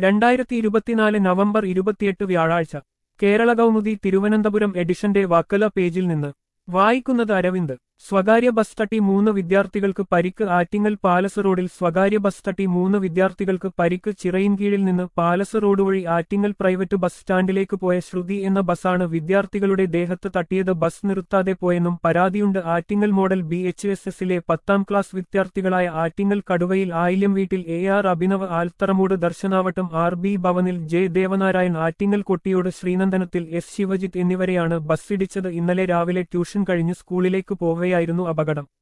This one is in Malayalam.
രണ്ടായിരത്തി ഇരുപത്തിനാല് നവംബർ ഇരുപത്തിയെട്ട് വ്യാഴാഴ്ച കേരള കൗമുദി തിരുവനന്തപുരം എഡിഷന്റെ വാക്കല പേജിൽ നിന്ന് വായിക്കുന്നത് അരവിന്ദ് സ്വകാര്യ ബസ് തട്ടി മൂന്ന് വിദ്യാർത്ഥികൾക്ക് പരിക്ക് ആറ്റിങ്ങൽ പാലസ് റോഡിൽ സ്വകാര്യ ബസ് തട്ടി മൂന്ന് വിദ്യാർത്ഥികൾക്ക് പരിക്ക് ചിറയിൻകീഴിൽ നിന്ന് പാലസ് റോഡ് വഴി ആറ്റിങ്ങൽ പ്രൈവറ്റ് ബസ് സ്റ്റാൻഡിലേക്ക് പോയ ശ്രുതി എന്ന ബസ്സാണ് വിദ്യാർത്ഥികളുടെ ദേഹത്ത് തട്ടിയത് ബസ് നിർത്താതെ പോയെന്നും പരാതിയുണ്ട് Attingal model B H S എസിലെ പത്താം ക്ലാസ് വിദ്യാർത്ഥികളായ ആറ്റിങ്ങൽ കടുവയിൽ ആയില്യം വീട്ടിൽ A R Abhinav Altharamoodu Darshanavattam R B ഭവനിൽ ജെ ദേവനാരായൺ ആറ്റിങ്ങൽ കൊട്ടിയോട് ശ്രീനന്ദനത്തിൽ എസ് ശിവജിത്ത് എന്നിവരെയാണ് ബസ്സിടിച്ചത് ഇന്നലെ രാവിലെ ട്യൂഷൻ കഴിഞ്ഞ് സ്കൂളിലേക്ക് പോവുകയായിരുന്നു അപകടം